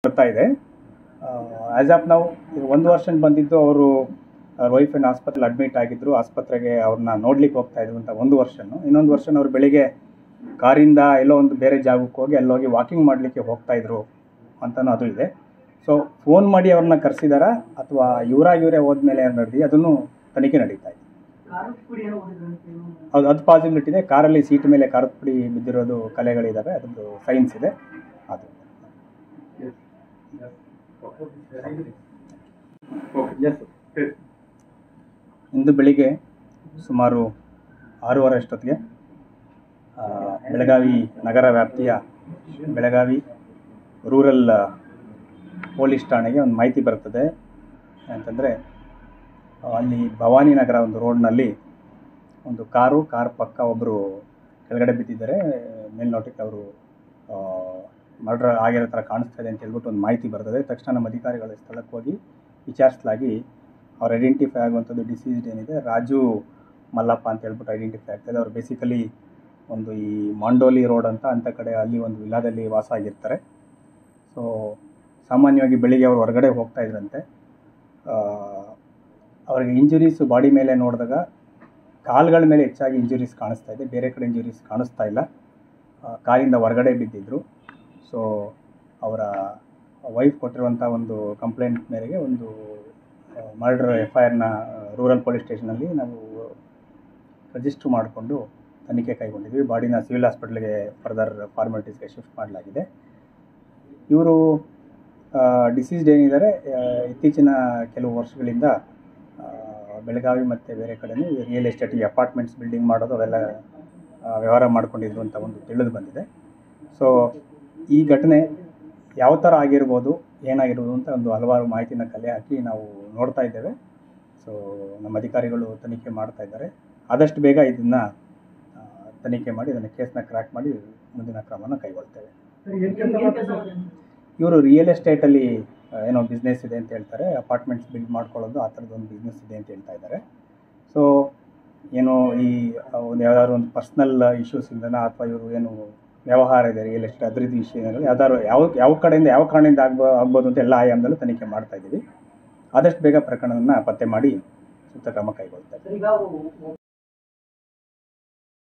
ಬರ್ತಾ ಇದೆ as of ನಾವು ಒಂದು ವರ್ಷ ಬಂದಿದ್ದು ಅವರು ವೈಫಿನ ಆಸ್ಪತ್ರೆಲಿ ಅಡ್ಮಿಟ್ ಆಗಿದ್ರು ಆಸ್ಪತ್ರೆಗೆ ಅವ್ರನ್ನ ನೋಡ್ಲಿಕ್ಕೆ ಹೋಗ್ತಾ ಇದ್ರು ಅಂತ ಒಂದು ವರ್ಷನು ಇನ್ನೊಂದು ವರ್ಷ ಅವ್ರು ಬೆಳಿಗ್ಗೆ ಕಾರಿಂದ ಎಲ್ಲೋ ಒಂದು ಬೇರೆ ಜಾಗಕ್ಕೆ ಹೋಗಿ ಅಲ್ಲೋಗಿ ವಾಕಿಂಗ್ ಮಾಡಲಿಕ್ಕೆ ಹೋಗ್ತಾ ಇದ್ರು ಅಂತಲೂ ಅದು ಇದೆ ಸೊ ಫೋನ್ ಮಾಡಿ ಅವ್ರನ್ನ ಕರೆಸಿದಾರಾ ಅಥವಾ ಇವರಾಗಿ ಇವರೇ ಹೋದ್ಮೇಲೆ ಏನು ನಡೆದಿ ಅದನ್ನು ತನಿಖೆ ನಡೀತಾ ಇದೆ ಅದು ಅದು ಪಾಸಿಬಿಲಿಟಿ ಇದೆ ಕಾರಲ್ಲಿ ಸೀಟ್ ಮೇಲೆ ಖಾರದ ಪುಡಿ ಬಿದ್ದಿರೋದು ಕಲೆಗಳಿದ್ದಾವೆ ಅದ್ರದ್ದು ಸೈನ್ಸ್ ಇದೆ ಅದು ಇಂದು ಬೆಳಿಗ್ಗೆ ಸುಮಾರು ಆರೂವರೆ ಅಷ್ಟೊತ್ತಿಗೆ ಆ, ಬೆಳಗಾವಿ ನಗರ ವ್ಯಾಪ್ತಿಯ ಬೆಳಗಾವಿ ರೂರಲ್ ಪೊಲೀಸ್ ಠಾಣೆಗೆ ಒಂದು ಮಾಹಿತಿ ಬರ್ತದೆ ಅಂತಂದರೆ ಅಲ್ಲಿ ಭವಾನಿ ನಗರ ಒಂದು ರೋಡ್ನಲ್ಲಿ ಒಂದು ಕಾರು ಕಾರ್ ಪಕ್ಕ ಒಬ್ಬರು ಕೆಳಗಡೆ ಬಿದ್ದಿದ್ದಾರೆ ಮೇಲ್ನೋಟಕ್ಕೆ ಅವರು ಮರ್ಡರ್ ಆಗಿರೋ ಥರ ಕಾಣಿಸ್ತಾ ಇದೆ ಅಂತ ಹೇಳ್ಬಿಟ್ಟು ಒಂದು ಮಾಹಿತಿ ಬರ್ತದೆ ತಕ್ಷಣ ನಮ್ಮ ಅಧಿಕಾರಿಗಳು ಸ್ಥಳಕ್ಕೆ ಹೋಗಿ ವಿಚಾರಿಸಲಾಗಿ ಅವ್ರು ಐಡೆಂಟಿಫೈ ಆಗುವಂಥದ್ದು ಡಿಸೀಸ್ಡ್ ಏನಿದೆ ರಾಜು ಮಲ್ಲಪ್ಪ ಅಂತ ಹೇಳ್ಬಿಟ್ಟು ಐಡೆಂಟಿಫೈ ಆಗ್ತದೆ ಅವ್ರು ಬೇಸಿಕಲಿ ಒಂದು ಈ ಮಾಂಡೋಲಿ ರೋಡ್ ಅಂತ ಅಂಥ ಕಡೆ ಅಲ್ಲಿ ಒಂದು ವಿಲಾದಲ್ಲಿ ವಾಸ ಆಗಿರ್ತಾರೆ ಸೊ ಸಾಮಾನ್ಯವಾಗಿ ಬೆಳಿಗ್ಗೆ ಅವರು ಹೊರಗಡೆ ಹೋಗ್ತಾ ಇದ್ರಂತೆ ಆ, ಅವರಿಗೆ ಇಂಜುರೀಸ್ ಬಾಡಿ ಮೇಲೆ ನೋಡಿದಾಗ ಕಾಲುಗಳ ಮೇಲೆ ಹೆಚ್ಚಾಗಿ ಇಂಜುರೀಸ್ ಕಾಣಿಸ್ತಾ ಇದೆ ಬೇರೆ ಕಡೆ ಇಂಜುರೀಸ್ ಕಾಣಿಸ್ತಾ ಇಲ್ಲ ಆ, ಕಾಲಿಂದ ಹೊರಗಡೆ ಬಿದ್ದಿದ್ದರು ಸೊ ಅವರ ವೈಫ್ ಕೊಟ್ಟಿರುವಂಥ ಒಂದು ಕಂಪ್ಲೇಂಟ್ ಮೇರೆಗೆ ಒಂದು ಮರ್ಡರ್ ಎಫ್ ಐ ಆರ್ನ ರೂರಲ್ ಪೊಲೀಸ್ ಸ್ಟೇಷನಲ್ಲಿ ನಾವು ರಿಜಿಸ್ಟ್ರ್ ಮಾಡಿಕೊಂಡು ತನಿಖೆ ಕೈಗೊಂಡಿದ್ವಿ ಬಾಡಿನ ಸಿವಿಲ್ ಹಾಸ್ಪಿಟ್ಲಿಗೆ ಫರ್ದರ್ ಫಾರ್ಮಾಲಿಟೀಸ್ಗೆ ಶಿಫ್ಟ್ ಮಾಡಲಾಗಿದೆ ಇವರು ಡಿಸೀಸ್ಡ್ ಏನಿದ್ದಾರೆ ಆ, ಇತ್ತೀಚಿನ ಕೆಲವು ವರ್ಷಗಳಿಂದ ಆ, ಬೆಳಗಾವಿ ಮತ್ತು ಬೇರೆ ಕಡೆನೂ ರಿಯಲ್ ಎಸ್ಟೇಟಿಗೆ ಅಪಾರ್ಟ್ಮೆಂಟ್ಸ್ ಬಿಲ್ಡಿಂಗ್ ಮಾಡೋದು ಅವೆಲ್ಲ ಆ, ವ್ಯವಹಾರ ಮಾಡ್ಕೊಂಡಿದ್ರು ಅಂತ ಒಂದು ತಿಳಿದು ಬಂದಿದೆ ಸೊ ಈ ಘಟನೆ ಯಾವ ಥರ ಆಗಿರ್ಬೋದು ಏನಾಗಿರ್ಬೋದು ಅಂತ ಒಂದು ಹಲವಾರು ಮಾಹಿತಿನ ಕಲೆ ಹಾಕಿ ನಾವು ನೋಡ್ತಾ ಇದ್ದೇವೆ ಸೊ ನಮ್ಮ ಅಧಿಕಾರಿಗಳು ತನಿಖೆ ಮಾಡ್ತಾ ಇದ್ದಾರೆ ಆದಷ್ಟು ಬೇಗ ಇದನ್ನು ತನಿಖೆ ಮಾಡಿ ಇದನ್ನು ಕೇಸ್ನ ಕ್ರ್ಯಾಕ್ ಮಾಡಿ ಮುಂದಿನ ಕ್ರಮನ ಕೈಗೊಳ್ತೇವೆ ಇವರು ರಿಯಲ್ ಎಸ್ಟೇಟಲ್ಲಿ ಆ, ಏನೋ ಬಿಸ್ನೆಸ್ ಇದೆ ಅಂತ ಹೇಳ್ತಾರೆ ಅಪಾರ್ಟ್ಮೆಂಟ್ಸ್ ಬಿಲ್ಡ್ ಮಾಡ್ಕೊಳ್ಳೋದು ಆ ಥರದ್ದೊಂದು ಬಿಸ್ನೆಸ್ ಇದೆ ಅಂತ ಹೇಳ್ತಾ ಇದ್ದಾರೆ ಸೊ ಏನೋ ಈ ಆ, ಒಂದು ಯಾವ್ದಾದ್ರು ಒಂದು ಪರ್ಸ್ನಲ್ ಇಶ್ಯೂಸ್ ಇಂದನ ಅಥವಾ ಇವರು ಏನು ವ್ಯವಹಾರ ಇದೆ ರಿಯಲ್ ಎಸ್ಟೇಟ್ ಅದ್ರದ್ದು ವಿಷಯದಲ್ಲಿ ಯಾವ್ದಾದ್ರು ಯಾವ ಯಾವ ಕಡೆಯಿಂದ ಯಾವ ಕಾರಣದಿಂದ ಆಗ್ಬೋ ಆಗ್ಬೋದು ಅಂತ ಎಲ್ಲ ಆಯಾಮದಲ್ಲೂ ತನಿಖೆ ಮಾಡ್ತಾ ಇದ್ದೀವಿ ಆದಷ್ಟು ಬೇಗ ಪ್ರಕರಣವನ್ನು ಪತ್ತೆ ಮಾಡಿ ಸೂಕ್ತ ಕ್ರಮ ಕೈಗೊಳ್ತಾ ಇದ್ದೀವಿ